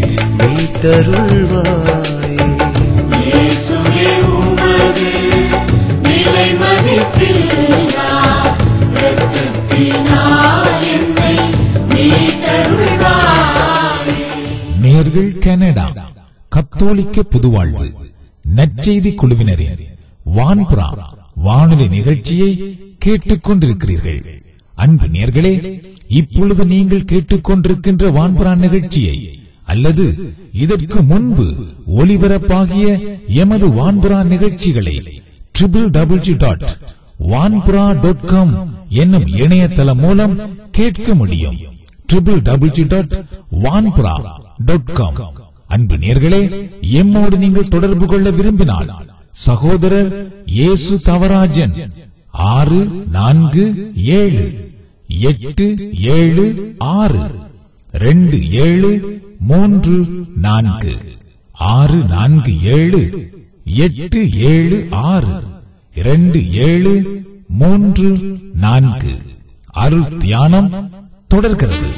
மீட்டருள்வாயே இயேசுவே உமது விலை மதிப்பில்லா இரத்தத்தினால் என்னை மீட்டருள்வாய் நேர்கள் கனடா கத்தோலிக்க புதுவாழ்வு நற்செய்தி குழுவினரின் வான்புறா வானொலி நிகழ்ச்சியை கேட்டுக் கொண்டிருக்கிறீர்கள் அன்பு நேர்களே இப்பொழுது நீங்கள் கேட்டுக்கொண்டிருக்கின்ற வான்புறா நிகழ்ச்சியை அல்லது இதற்கு முன்பு ஒலிபரப்பாகிய எமது வான்புறா நிகழ்ச்சிகளை triple double G dot Vanpura dot com என்னும் இணையதளம் மூலம் கேட்க முடியும் triple double G dot Vanpura dot com அன்பு நேர்களே எம்மோடு நீங்கள் தொடர்பு கொள்ள விரும்பினால் சகோதரர் இயேசு தவராஜன் ஆறு நான்கு ஏழு எட்டு ஏழு ஆறு ரெண்டு ஏழு மூன்று நான்கு ஆறு நான்கு ஏழு எட்டு ஏழு ஆறு இரண்டு ஏழு மூன்று நான்கு அருள் தியானம் தொடர்கிறது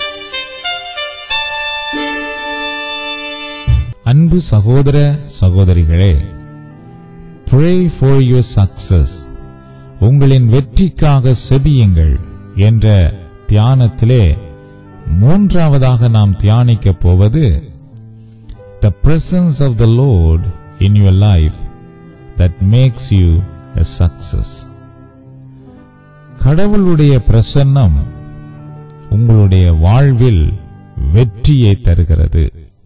அன்பு சகோதர சகோதரிகளே pray for your success உங்களின் வெற்றிக்காக செபியுங்கள் என்ற தியானத்திலே மூன்றாவதாக நாம் தியானிக்கப் போவது the presence of the lord in your life that makes you a success கடவுளுடைய பிரசன்னம் உங்களுடைய வாழ்வில் வெற்றியை தருகிறது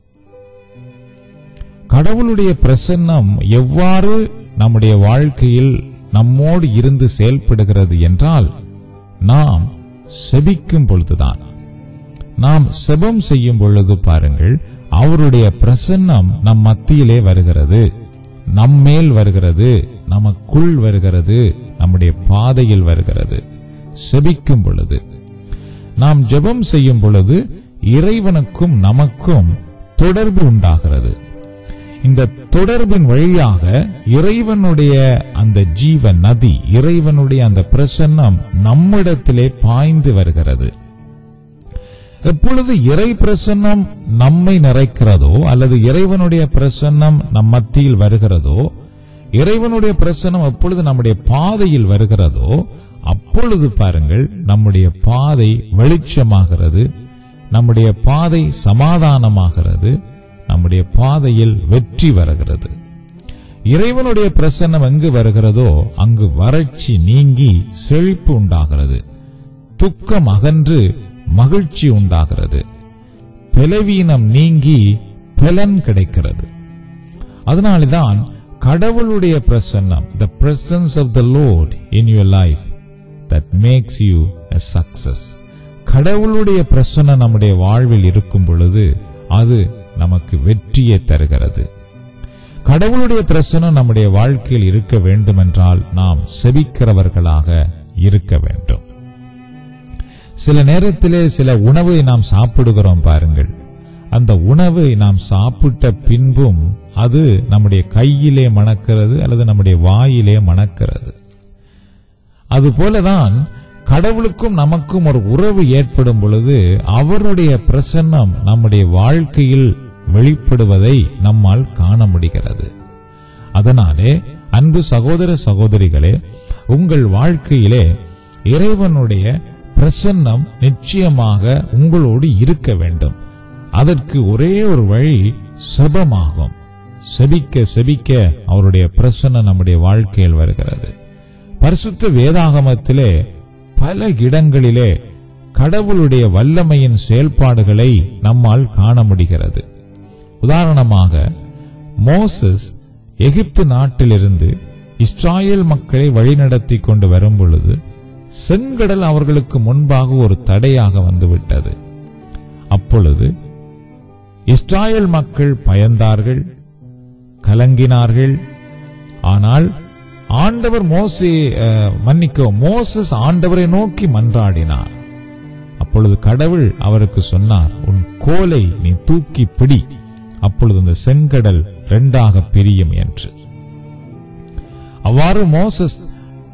கடவுளுடைய பிரசன்னம் எவ்வாறு நம்முடைய வாழ்க்கையில் நம்மோடு இருந்து செயல்படுகிறது என்றால் நாம் செபிக்கும் பொழுதுதான் நாம் செபம் செய்யும் பொழுது பாருங்கள் அவருடைய பிரசன்னம் நம் மத்தியிலே வருகிறது நம்மேல் வருகிறது நமக்குள் வருகிறது நம்முடைய பாதையில் வருகிறது செபிக்கும் பொழுது நாம் ஜெபம் செய்யும் பொழுது இறைவனுக்கும் நமக்கும் தொடர்பு உண்டாகிறது இந்த தொடர்பின் வழியாக இறைவனுடைய அந்த ஜீவ நதி இறைவனுடைய அந்த பிரசன்னம் நம்மிடத்திலே பாய்ந்து வருகிறது எப்பொழுது இறை பிரசன்னம் நம்மை நிறைக்கிறதோ அல்லது இறைவனுடைய பிரசன்னம் நம் மத்தியில் வருகிறதோ இறைவனுடைய பிரசன்னம் எப்பொழுது நம்முடைய பாதையில் வருகிறதோ அப்பொழுது பாருங்கள் நம்முடைய பாதை வெளிச்சமாகிறது நம்முடைய பாதை சமாதானமாகிறது நம்முடைய பாதையில் வெற்றி வருகிறது இறைவனுடைய பிரசன்னம் எங்கு வருகிறதோ அங்கு வறட்சி நீங்கி செழிப்பு உண்டாகிறது துக்கம் அகன்று மகிழ்ச்சி உண்டாகிறது பலவீனம் நீங்கி பலன் கிடைக்கிறது அதனால்தான் கடவுளுடைய பிரசன்னம் the presence of the lord in your life that makes you a success கடவுளுடைய பிரசன்னம் நம்முடைய வாழ்வில் இருக்கும் பொழுது அது நமக்கு வெற்றியை தருகிறது கடவுளுடைய பிரசனம் நம்முடைய வாழ்க்கையில் இருக்க வேண்டுமென்றால் நாம் செபிக்கிறவர்களாக இருக்க வேண்டும் சில நேரத்திலே சில உணவை நாம் சாப்பிடுகிறோம் பாருங்கள் அந்த உணவை நாம் சாப்பிட்ட பின்பும் அது நம்முடைய கையிலே மணக்கிறது அல்லது நம்முடைய வாயிலே மணக்கிறது அதுபோலதான் கடவுளுக்கும் நமக்கும் ஒரு உறவு ஏற்படும் பொழுது அவருடைய பிரசன்னம் நம்முடைய வாழ்க்கையில் வெளிப்படுவதை நம்மால் காண முடிகிறது அதனாலே அன்பு சகோதர சகோதரிகளே உங்கள் வாழ்க்கையிலே இறைவனுடைய பிரசன்னம் நிச்சயமாக உங்களோடு இருக்க வேண்டும் அதற்கு ஒரே ஒரு வழி செபமாகும் செபிக்க செபிக்க அவருடைய பிரசன்னம் நம்முடைய வாழ்க்கையில் வருகிறது பரிசுத்த வேதாகமத்திலே பல இடங்களிலே கடவுளுடைய வல்லமையின் செயல்பாடுகளை நம்மால் காண முடிகிறது உதாரணமாக மோசஸ் எகிப்து நாட்டிலிருந்து இஸ்ராயேல் மக்களை வழிநடத்தி கொண்டு வரும் பொழுது செங்கடல் அவர்களுக்கு முன்பாக ஒரு தடையாக வந்துவிட்டது அப்பொழுது இஸ்ராயேல் மக்கள் பயந்தார்கள் கலங்கினார்கள் ஆனால் ஆண்டவர் மோசே அஹ், மன்னிக்கவும் மோசஸ் ஆண்டவரை நோக்கி மன்றாடினார் அப்பொழுது கடவுள் அவருக்கு சொன்னார் உன் கோலை நீ தூக்கி பிடி அப்பொழுது அந்த செங்கடல் இரண்டாக பிரியும் என்று அவ்வாறு மோசஸ்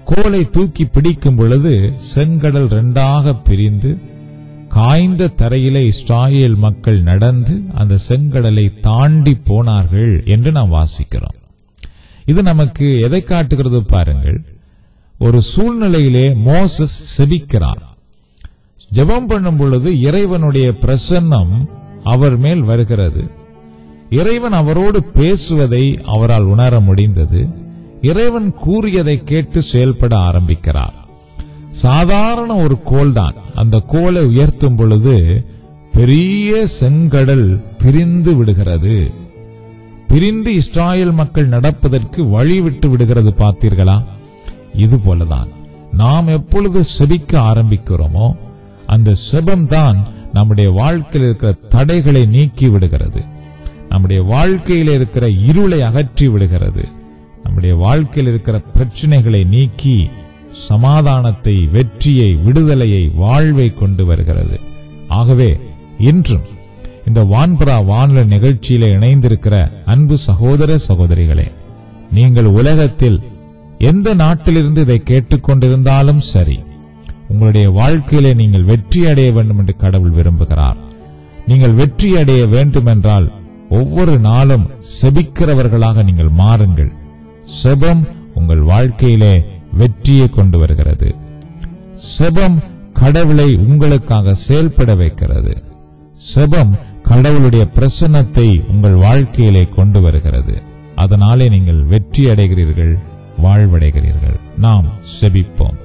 கோலை தூக்கி பிடிக்கும் பொழுது செங்கடல் இரண்டாக பிரிந்து காய்ந்த தரையிலே இஸ்ராயேல் மக்கள் நடந்து அந்த செங்கடலை தாண்டி போனார்கள் என்று நாம் வாசிக்கிறோம் இது நமக்கு எதை காட்டுகிறது பாருங்கள் ஒரு சூழ்நிலையிலே மோசஸ் செபிக்கிறார் ஜெபம் பண்ணும் பொழுது இறைவனுடைய பிரசன்னம் அவர் மேல் வருகிறது இறைவன் அவரோடு பேசுவதை அவரால் உணர முடிந்தது இறைவன் கூறியதை கேட்டு செயல்பட ஆரம்பிக்கிறார் சாதாரண ஒரு கோல்தான் அந்த கோலை உயர்த்தும் பொழுது பெரிய செங்கடல் பிரிந்து விடுகிறது பிரிந்து இஸ்ராயேல் மக்கள் நடப்பதற்கு வழி விட்டு விடுகிறது பார்த்தீர்களா இது போலதான் நாம் எப்பொழுது செபிக்க ஆரம்பிக்கிறோமோ அந்த செபம்தான் நம்முடைய வாழ்க்கையில் இருக்கிற தடைகளை நீக்கி விடுகிறது நம்முடைய வாழ்க்கையில் இருக்கிற இருளை அகற்றி விடுகிறது நம்முடைய வாழ்க்கையில் இருக்கிற பிரச்சனைகளை நீக்கி சமாதானத்தை வெற்றியை விடுதலையை வாழ்வை கொண்டு வருகிறது ஆகவே இன்றும் இந்த வான்பரா வானொலி நிகழ்ச்சியில இணைந்திருக்கிற அன்பு சகோதர சகோதரிகளே நீங்கள் உலகத்தில் எந்த நாட்டிலிருந்து இதை கேட்டுக்கொண்டிருந்தாலும் சரி உங்களுடைய வாழ்க்கையிலே நீங்கள் வெற்றி அடைய வேண்டும் என்று கடவுள் விரும்புகிறார் நீங்கள் வெற்றி அடைய வேண்டும் என்றால் ஒவ்வொரு நாளும் செபிக்கிறவர்களாக நீங்கள் மாறுங்கள் செபம் உங்கள் வாழ்க்கையிலே வெற்றியை கொண்டு வருகிறது செபம் கடவுளை உங்களுக்காக செயல்பட வைக்கிறது செபம் கடவுளுடைய பிரசன்னத்தை உங்கள் வாழ்க்கையிலே கொண்டு வருகிறது அதனாலே நீங்கள் வெற்றி அடைகிறீர்கள் வாழ்வடைகிறீர்கள் நாம் செபிப்போம்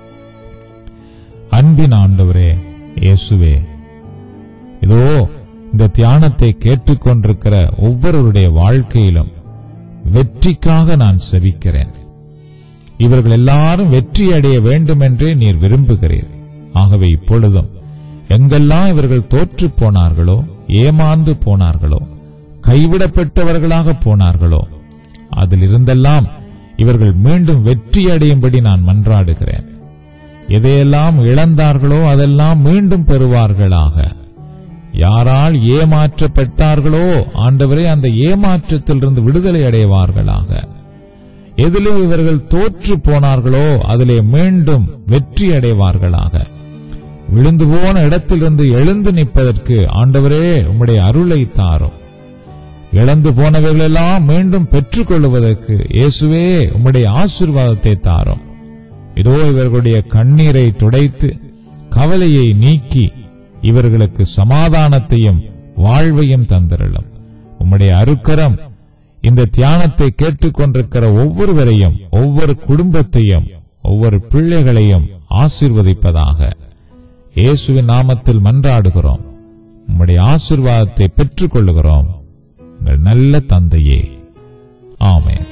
அன்பின் ஆண்டவரே இயேசுவே இதோ இந்த தியானத்தை கேட்டுக்கொண்டிருக்கிற ஒவ்வொருவருடைய வாழ்க்கையிலும் வெற்றிக்காக நான் செபிக்கிறேன் இவர்கள் எல்லாரும் வெற்றி அடைய வேண்டும் என்றே நீர் விரும்புகிறீர் ஆகவே இப்பொழுதும் எங்கெல்லாம் இவர்கள் தோற்று போனார்களோ ஏமாந்து போனார்களோ கைவிடப்பட்டவர்களாக போனார்களோ அதில் இருந்தெல்லாம் இவர்கள் மீண்டும் வெற்றி அடையும்படி நான் மன்றாடுகிறேன் எதையெல்லாம் இழந்தார்களோ அதெல்லாம் மீண்டும் பெறுவார்களாக யாரால் ஏமாற்றப்பட்டார்களோ ஆண்டவரே அந்த ஏமாற்றத்திலிருந்து விடுதலை அடைவார்களாக எதிலே இவர்கள் தோற்று போனார்களோ அதிலே மீண்டும் வெற்றி அடைவார்களாக விழுந்து போன இடத்திலிருந்து எழுந்து நிற்பதற்கு ஆண்டவரே உம்முடைய அருளை தாரும் இழந்து போனவைகளெல்லாம் மீண்டும் பெற்றுக்கொள்வதற்கு இயேசுவே உம்முடைய ஆசீர்வாதத்தை தாரும் இதோ இவர்களுடைய கண்ணீரை துடைத்து கவலையை நீக்கி இவர்களுக்கு சமாதானத்தையும் வாழ்வையும் தந்திரலும் உம்முடைய அருக்கரம் இந்த தியானத்தை கேட்டுக்கொண்டிருக்கிற ஒவ்வொருவரையும் ஒவ்வொரு குடும்பத்தையும் ஒவ்வொரு பிள்ளைகளையும் ஆசீர்வதிப்பதாக இயேசுவின் நாமத்தில் மன்றாடுகிறோம் உம்முடைய ஆசீர்வாதத்தை பெற்றுக் கொள்ளுகிறோம் உங்கள் நல்ல தந்தையே ஆமென்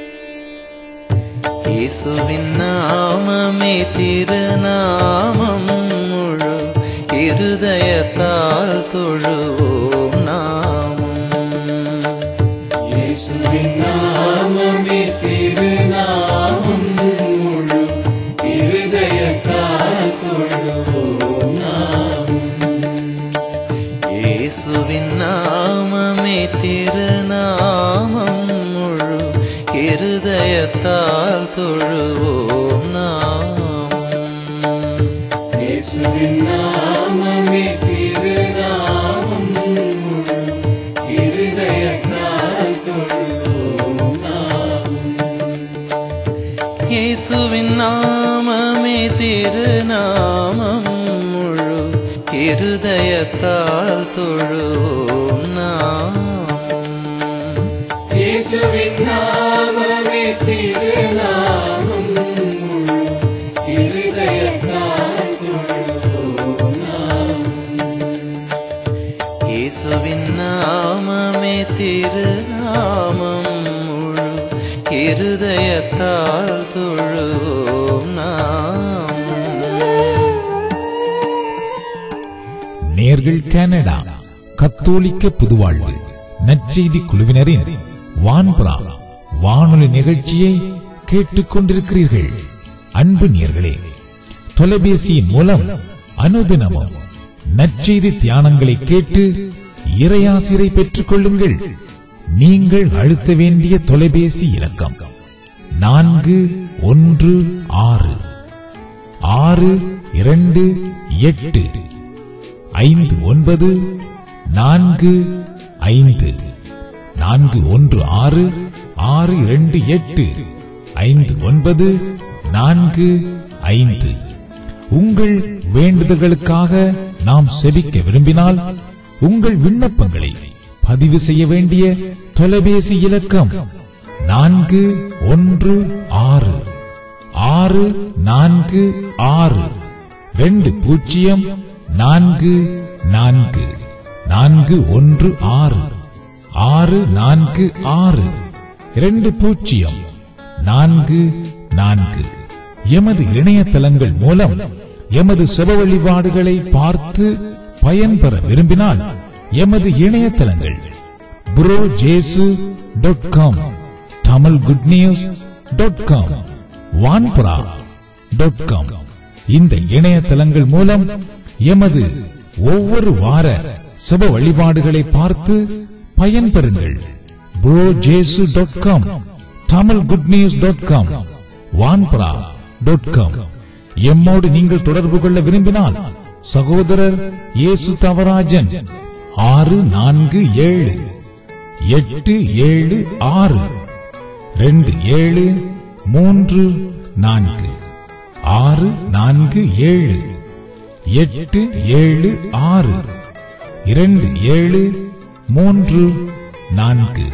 இயேசுவின் நாமமே திருநாமம் முழு இருதயத்தால் தொழுவோம் நாமம் இயேசுவின் நாமமே திருநாமம் முழு இருதயத்தால் தொழுவோம் நாமம் இயேசுவின் நாமமே திருநாமம் முழு இருதயத்தால் தொழுவோம் நாமம் இயேசுவின் நாமமே திருநாமம் முழு இருதயத்தால் தொழுவோம் நாமம் இயேசுவின் நாமமே திருநாமம் முழு இருதயத்தால் தொழுவோம் நாமம் இயேசுவின் நாமமே திருநாமம் முழு இருதயத்தால் தொழுவோம் நாமம் இயேசுவின் நாமமே திருநாமம் முழு இருதயத்தால் தொழுவோம் நாமம் நேர்கள் கனடா கத்தோலிக்க புதுவாழ்வு நற்செய்தி குழுவினரின் வான்புறா வானொலி நிகழ்ச்சியை கேட்டுக் கொண்டிருக்கிறீர்கள் அன்பு நேர்களே தொலைபேசியின் மூலம் அனுதினமும் நற்செய்தி தியானங்களை கேட்டு இறையாசிரை பெற்றுக் கொள்ளுங்கள் நீங்கள் அழுத்த வேண்டிய தொலைபேசி இலக்கம் நான்கு ஒன்று ஆறு ஆறு இரண்டு எட்டு ஐந்து ஒன்பது நான்கு ஐந்து நான்கு ஒன்று ஆறு ஆறு இரண்டு எட்டு ஐந்து ஒன்பது நான்கு ஐந்து உங்கள் வேண்டுதல்களுக்காக நாம் செபிக்க விரும்பினால் உங்கள் விண்ணப்பங்களை பதிவு செய்ய வேண்டிய தொலைபேசி இலக்கம் நான்கு ஒன்று ஆறு ஆறு நான்கு ஆறு ரெண்டு பூஜ்ஜியம் நான்கு நான்கு நான்கு ஒன்று ஆறு ஆறு நான்கு ஆறு இரண்டு பூஜ்ஜியம் நான்கு நான்கு எமது இணையதளங்கள் மூலம் எமது சுப வழிபாடுகளை பார்த்து பயன்பெற விரும்பினால் எமது இணையதளங்கள் pro Jesu dot com Tamil good news dot com Vanpura dot com இந்த இணையதளங்கள் மூலம் எமது ஒவ்வொரு வார சுப வழிபாடுகளை பார்த்து பயன்பெறுங்கள் pro Jesu dot com Tamil good news dot com Vanpura dot com எம்மோடு நீங்கள் தொடர்பு கொள்ள விரும்பினால் சகோதரர் இயேசு தவராஜன் ஆறு நான்கு ஏழு எட்டு ஏழு ஆறு ரெண்டு ஏழு மூன்று நான்கு ஆறு நான்கு ஏழு எட்டு ஏழு ஆறு இரண்டு ஏழு மூன்று நான்கு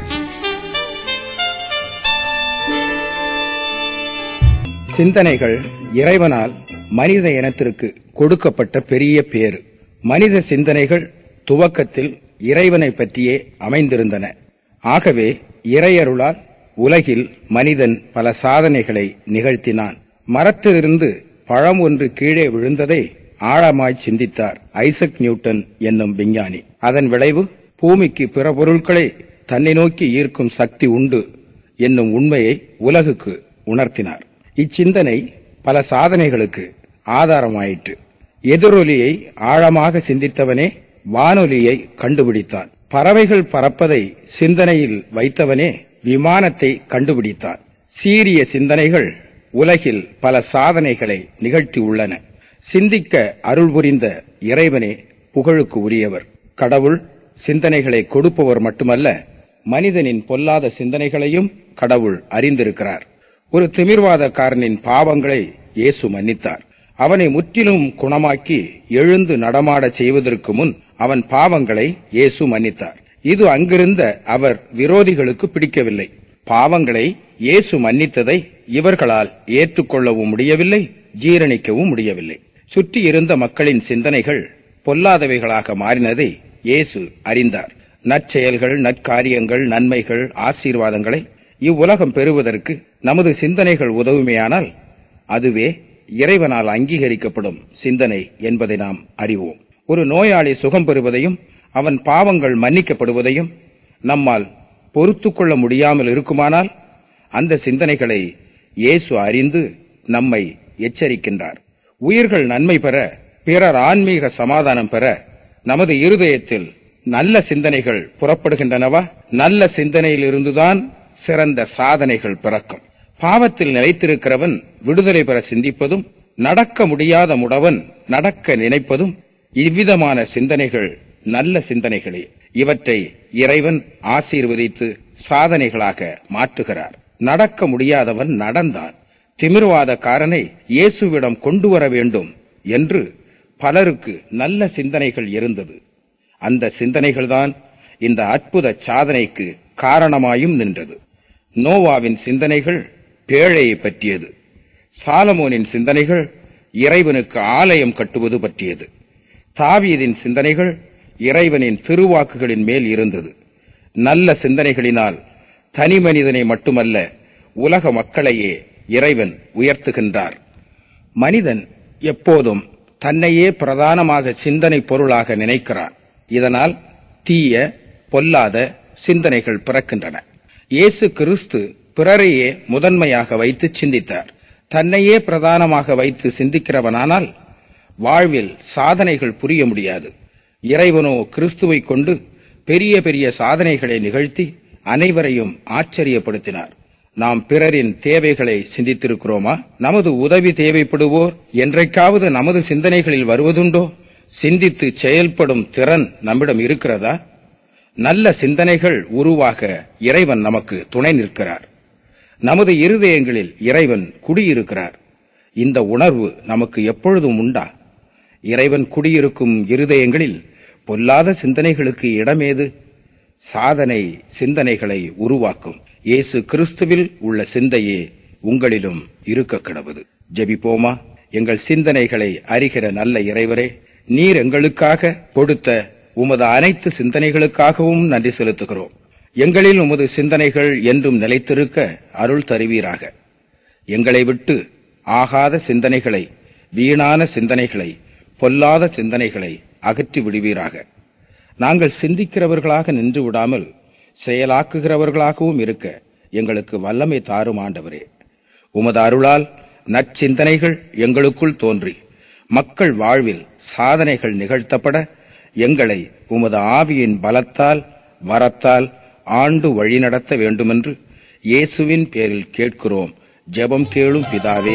சிந்தனைகள் இறைவனால் மனித இனத்திற்கு கொடுக்கப்பட்ட பெரிய பேறு மனித சிந்தனைகள் துவக்கத்தில் இறைவனை பற்றியே அமைந்திருந்தன ஆகவே இறையருளால் உலகில் மனிதன் பல சாதனைகளை நிகழ்த்தினான் மரத்திலிருந்து பழம் ஒன்று கீழே விழுந்ததை ஆழமாய் சிந்தித்தார் ஐசக் நியூட்டன் என்னும் விஞ்ஞானி அதன் விளைவு பூமிக்கு பிற பொருட்களை தன்னை நோக்கி ஈர்க்கும் சக்தி உண்டு என்னும் உண்மையை உலகுக்கு உணர்த்தினார் இச்சிந்தனை பல சாதனைகளுக்கு ஆதாரமாயிற்று எதிரொலியை ஆழமாக சிந்தித்தவனே வானொலியை கண்டுபிடித்தான் பறவைகள் பறப்பதை சிந்தனையில் வைத்தவனே விமானத்தை கண்டுபிடித்தான் சீரிய சிந்தனைகள் உலகில் பல சாதனைகளை நிகழ்த்தி உள்ளன சிந்திக்க அருள் புரிந்த இறைவனே புகழுக்கு உரியவர் கடவுள் சிந்தனைகளை கொடுப்பவர் மட்டுமல்ல மனிதனின் பொல்லாத சிந்தனைகளையும் கடவுள் அறிந்திருக்கிறார் ஒரு திமிர்வாதக்காரனின் பாவங்களை இயேசு மன்னித்தார் அவனை முற்றிலும் குணமாக்கி எழுந்து நடமாடச் செய்வதற்கு முன் அவன் பாவங்களை இயேசு மன்னித்தார் இது அங்கிருந்த அவர் விரோதிகளுக்கு பிடிக்கவில்லை பாவங்களை இயேசு மன்னித்ததை இவர்களால் ஏற்றுக்கொள்ளவும் முடியவில்லை ஜீரணிக்கவும் முடியவில்லை சுற்றி இருந்த மக்களின் சிந்தனைகள் பொல்லாதவைகளாக மாறினதை இயேசு அறிந்தார் நற்செயல்கள் நற்காரியங்கள் நன்மைகள் ஆசீர்வாதங்களை இவ்வுலகம் பெறுவதற்கு நமது சிந்தனைகள் உதவுமையானால் அதுவே இறைவனால் அங்கீகரிக்கப்படும் சிந்தனை என்பதை நாம் அறிவோம் ஒரு நோயாளி சுகம் பெறுவதையும் அவன் பாவங்கள் மன்னிக்கப்படுவதையும் நம்மால் பொறுத்து கொள்ள முடியாமல் இருக்குமானால் அந்த சிந்தனைகளை இயேசு அறிந்து நம்மை எச்சரிக்கின்றார் உயிர்கள் நன்மை பெற பிறர் ஆன்மீக சமாதானம் பெற நமது இருதயத்தில் நல்ல சிந்தனைகள் புறப்படுகின்றனவா நல்ல சிந்தனையிலிருந்துதான் சிறந்த சாதனைகள் பிறக்கும் பாவத்தில் நிலைத்திருக்கிறவன் விடுதலை பெற சிந்திப்பதும் நடக்க முடியாத முடவன் நடக்க நினைப்பதும் இவ்விதமான சிந்தனைகள் நல்ல சிந்தனைகளே இவற்றை இறைவன் ஆசீர்வதித்து சாதனைகளாக மாற்றுகிறார் நடக்க முடியாதவன் நடந்தான் திமிர்வாதக்காரனை இயேசுவிடம் கொண்டு வர வேண்டும் என்று பலருக்கு நல்ல சிந்தனைகள் இருந்தது அந்த சிந்தனைகள்தான் இந்த அற்புத சாதனைக்கு காரணமாயும் நின்றது நோவாவின் சிந்தனைகள் பேழையை பற்றியது சாலமோனின் சிந்தனைகள் இறைவனுக்கு ஆலயம் கட்டுவது பற்றியது தாவீதின் சிந்தனைகள் இறைவனின் திருவாக்குகளின் மேல் இருந்தது நல்ல சிந்தனைகளினால் தனி மனிதனை மட்டுமல்ல உலக மக்களையே இறைவன் உயர்த்துகின்றார் மனிதன் எப்போதும் தன்னையே பிரதானமாக சிந்தனை பொருளாக நினைக்கிறான் இதனால் தீய பொல்லாத சிந்தனைகள் பிறக்கின்றன இயேசு கிறிஸ்து பிறரையே முதன்மையாக வைத்து சிந்தித்தார் தன்னையே பிரதானமாக வைத்து சிந்திக்கிறவனானால் வாழ்வில் சாதனைகள் புரிய முடியாது இறைவனோ கிறிஸ்துவை கொண்டு பெரிய பெரிய சாதனைகளை நிகழ்த்தி அனைவரையும் ஆச்சரியப்படுத்தினார் நாம் பிறரின் தேவைகளை சிந்தித்திருக்கிறோமா நமது உதவி தேவைப்படுவோர் என்றைக்காவது நமது சிந்தனைகளில் வருவதுண்டோ சிந்தித்து செயல்படும் திறன் நம்மிடம் இருக்கிறதா நல்ல சிந்தனைகள் உருவாக இறைவன் நமக்கு துணை நிற்கிறார் நமது இருதயங்களில் இறைவன் குடியிருக்கிறார் இந்த உணர்வு நமக்கு எப்பொழுதும் உண்டா இறைவன் குடியிருக்கும் இருதயங்களில் பொல்லாத சிந்தனைகளுக்கு இடமேது சாதனை சிந்தனைகளை உருவாக்கும் இயேசு கிறிஸ்துவில் உள்ள சிந்தையே உங்களிலும் இருக்க கிடவது ஜெபிப்போமா எங்கள் சிந்தனைகளை அறிகிற நல்ல இறைவரே நீர் எங்களுக்காக கொடுத்த உமது அனைத்து சிந்தனைகளுக்காகவும் நன்றி செலுத்துகிறோம் எங்களில் உமது சிந்தனைகள் என்றும் நிலைத்திருக்க அருள் தருவீராக எங்களை விட்டு ஆகாத சிந்தனைகளை வீணான சிந்தனைகளை பொல்லாத சிந்தனைகளை அகற்றி விடுவீராக நாங்கள் சிந்திக்கிறவர்களாக நின்று விடாமல் செயலாக்குகிறவர்களாகவும் இருக்க எங்களுக்கு வல்லமை தாரும் ஆண்டவரே உமது அருளால் நற்சிந்தனைகள் எங்களுக்குள் தோன்றி மக்கள் வாழ்வில் சாதனைகள் நிகழ்த்தப்பட எங்களை உமது ஆவியின் பலத்தால் வரத்தால் ஆண்டு வழிநடத்த வேண்டுமென்று இயேசுவின் பேரில் கேட்கிறோம் ஜெபம் கேளும் பிதாவே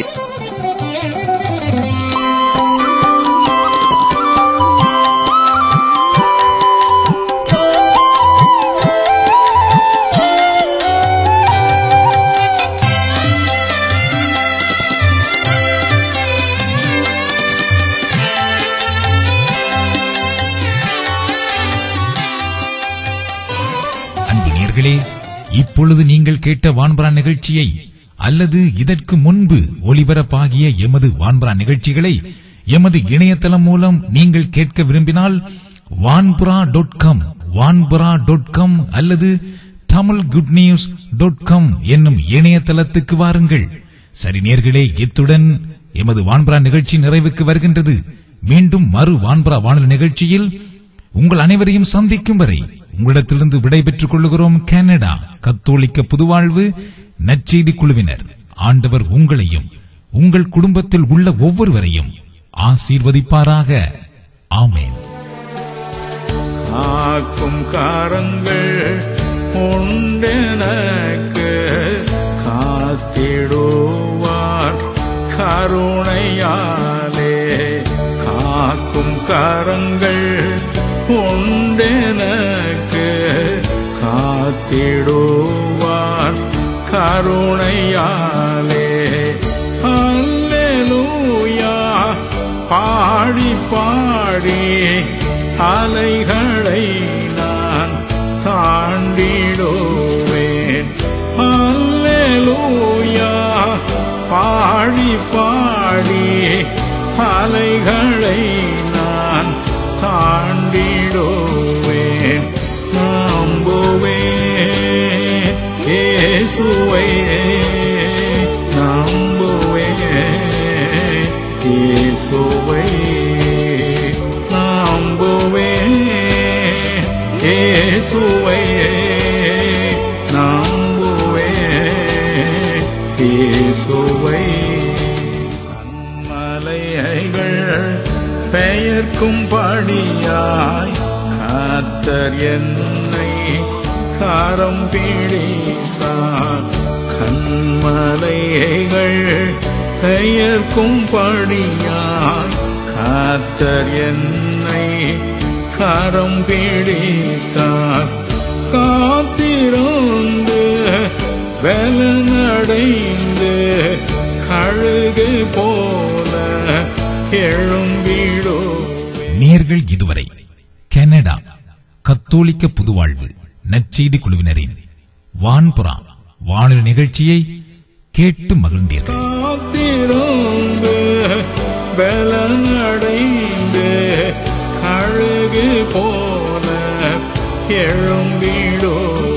அன்பு நேர்களே இப்பொழுது நீங்கள் கேட்ட வான்பரா நிகழ்ச்சியை அல்லது இதற்கு முன்பு ஒளிபரப்பாகிய எமது வான்பரா நிகழ்ச்சிகளை எமது இணையதளம் மூலம் நீங்கள் கேட்க விரும்பினால் Vanpura dot com Vanpura dot com அல்லது Tamil good news dot com என்னும் இணையதளத்துக்கு வாருங்கள் சரி நேர்களே இத்துடன் எமது வான்பரா நிகழ்ச்சி நிறைவுக்கு வருகின்றது மீண்டும் மறு வான்பரா வானொலி நிகழ்ச்சியில் உங்கள் அனைவரையும் சந்திக்கும் வரை உங்களிடத்திலிருந்து விடைபெற்றுக் கொள்கிறோம் கனடா கத்தோலிக்க புதுவாழ்வு நற்செய்தி குழுவினர் ஆண்டவர் உங்களையும் உங்கள் குடும்பத்தில் உள்ள ஒவ்வொருவரையும் ஆசீர்வதிப்பாராக ஆமேன் காக்கும் காரங்கள் உண்டெனக்கு காத்திடுவார் கருணையாலே காக்கும் கரங்கள் உண்டெனக்கு காத்திடுவார் கருணையாலே அல்லேலூயா பாடி பாடி அலைகளை நான் தாண்டிடுவேன் அல்லேலூயா பாடி பாடி அலைகளை நான் தாண்டிடுவேன் நம்புவேன் இயேசுவை நம்புவேன் இயேசுவை நம்புவேன் இயேசுவை நம்புவேன் இயேசுவை மலைகள் பெயர்க்கும் படியாய் காத்தர் என்னை காரம் பிடித்தார் கண்மலைகள் பெயர்க்கும் படியாய் காத்தர் என்னை கரம் பிடித்தார் காத்திருந்து வெலனடைந்து கழுகு போல எழும்பிடோ நேர்கள் இதுவரை கனடா கத்தோலிக்க புதுவாழ்வு நற்செய்தி குழுவினரின் வான்புறா வானொலி நிகழ்ச்சியை கேட்டு மகிழ்ந்தீர்கள் காத்திருந்து பலனடைந்து கழுகு போல எழும்பிடோ